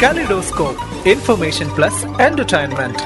kaleidoscope information plus entertainment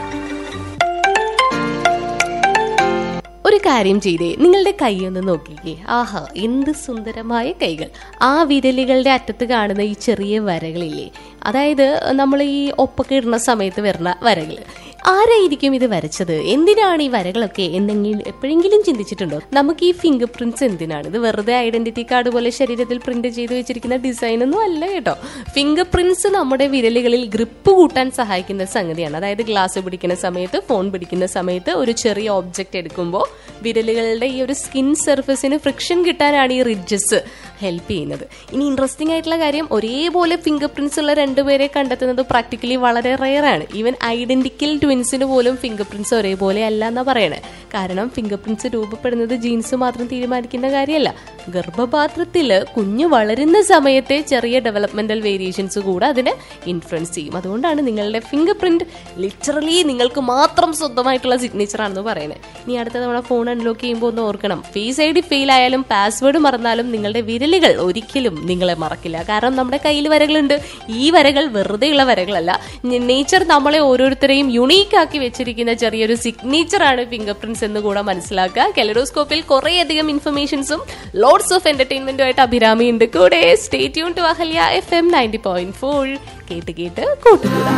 ഒരു കാര്യം ചെയ്തേ നിങ്ങളുടെ കൈ ഒന്ന് നോക്കിക്കേ ആഹാ എന്ത് സുന്ദരമായ കൈകൾ ആ വിരലുകളുടെ അറ്റത്ത് കാണുന്ന ഈ ചെറിയ വരകളില്ലേ അതായത് നമ്മൾ ഈ ഒപ്പൊക്കെ ഇടുന്ന സമയത്ത് വരുന്ന വരകൾ ആരായിരിക്കും ഇത് വരച്ചത് എന്തിനാണ് ഈ വരകളൊക്കെ എന്തെങ്കിലും എപ്പോഴെങ്കിലും ചിന്തിച്ചിട്ടുണ്ടോ നമുക്ക് ഈ ഫിംഗർ പ്രിന്റ്സ് എന്തിനാണ് ഇത് വെറുതെ ഐഡന്റിറ്റി കാർഡ് പോലെ ശരീരത്തിൽ പ്രിന്റ് ചെയ്ത് വെച്ചിരിക്കുന്ന ഡിസൈൻ ഒന്നും അല്ല കേട്ടോ ഫിംഗർ പ്രിന്റ്സ് നമ്മുടെ വിരലുകളിൽ ഗ്രിപ്പ് കൂട്ടാൻ സഹായിക്കുന്ന സംഗതിയാണ് അതായത് ഗ്ലാസ് പിടിക്കുന്ന സമയത്ത് ഫോൺ പിടിക്കുന്ന സമയത്ത് ഒരു ചെറിയ ഒബ്ജക്റ്റ് എടുക്കുമ്പോൾ വിരലുകളുടെ ഈ ഒരു സ്കിൻ സർഫസിന് ഫ്രിക്ഷൻ കിട്ടാനാണ് ഈ റിഡ്ജസ് ഹെൽപ്പ് ചെയ്യുന്നത് ഇനി ഇൻട്രസ്റ്റിംഗ് ആയിട്ടുള്ള കാര്യം ഒരേപോലെ ഫിംഗർ പ്രിന്റ്സ് ഉള്ള രണ്ടുപേരെ കണ്ടെത്തുന്നത് പ്രാക്ടിക്കലി വളരെ റെയർ ആണ് ഈവൻ ഐഡന്റിക്കൽ ട്വിൻസിന് പോലും ഫിംഗർ പ്രിന്റ്സ് ഒരേപോലെ അല്ല എന്നാ പറയണേ കാരണം ഫിംഗർ പ്രിന്റ്സ് രൂപപ്പെടുന്നത് ജീൻസ് മാത്രം തീരുമാനിക്കുന്ന കാര്യമല്ല ഗർഭപാത്രത്തില് കുഞ്ഞ് വളരുന്ന സമയത്തെ ചെറിയ ഡെവലപ്മെന്റൽ വേരിയേഷൻസ് കൂടെ അതിനെ ഇൻഫ്ലുവൻസ് ചെയ്യും അതുകൊണ്ടാണ് നിങ്ങളുടെ ഫിംഗർ പ്രിന്റ് ലിറ്ററലി നിങ്ങൾക്ക് മാത്രം സ്വന്തമായിട്ടുള്ള സിഗ്നേച്ചർ ആണെന്ന് പറയുന്നത് ഇനി അടുത്ത തവണ ഫോൺ അൺലോക്ക് ചെയ്യുമ്പോൾ ഒന്ന് ഓർക്കണം ഫേസ് ഐ ഡി ഫെയിൽ ആയാലും പാസ്വേഡ് മറന്നാലും നിങ്ങളുടെ വിരലുകൾ ഒരിക്കലും നിങ്ങളെ മറക്കില്ല കാരണം നമ്മുടെ കയ്യിൽ വരകളുണ്ട് ഈ വരകൾ വെറുതെയുള്ള വരകളല്ല നേച്ചർ നമ്മളെ ഓരോരുത്തരെയും യുണീക്ക് ആക്കി വെച്ചിരിക്കുന്ന ചെറിയൊരു സിഗ്നേച്ചർ ആണ് ഫിംഗർ പ്രിന്റ്സ് എന്ന് കൂടെ മനസ്സിലാക്കുക കെലഡോസ്കോപ്പിൽ കുറേയധികം ഇൻഫർമേഷൻസും ലോഡ്സ് ഓഫ് എന്റർടൈൻമെന്റും ആയിട്ട് അഭിരാമി ഉണ്ട് കൂടെ stay tune to Ahalya F M ninety point four കേട്ട് കേട്ട് കൂട്ടുകൂടാ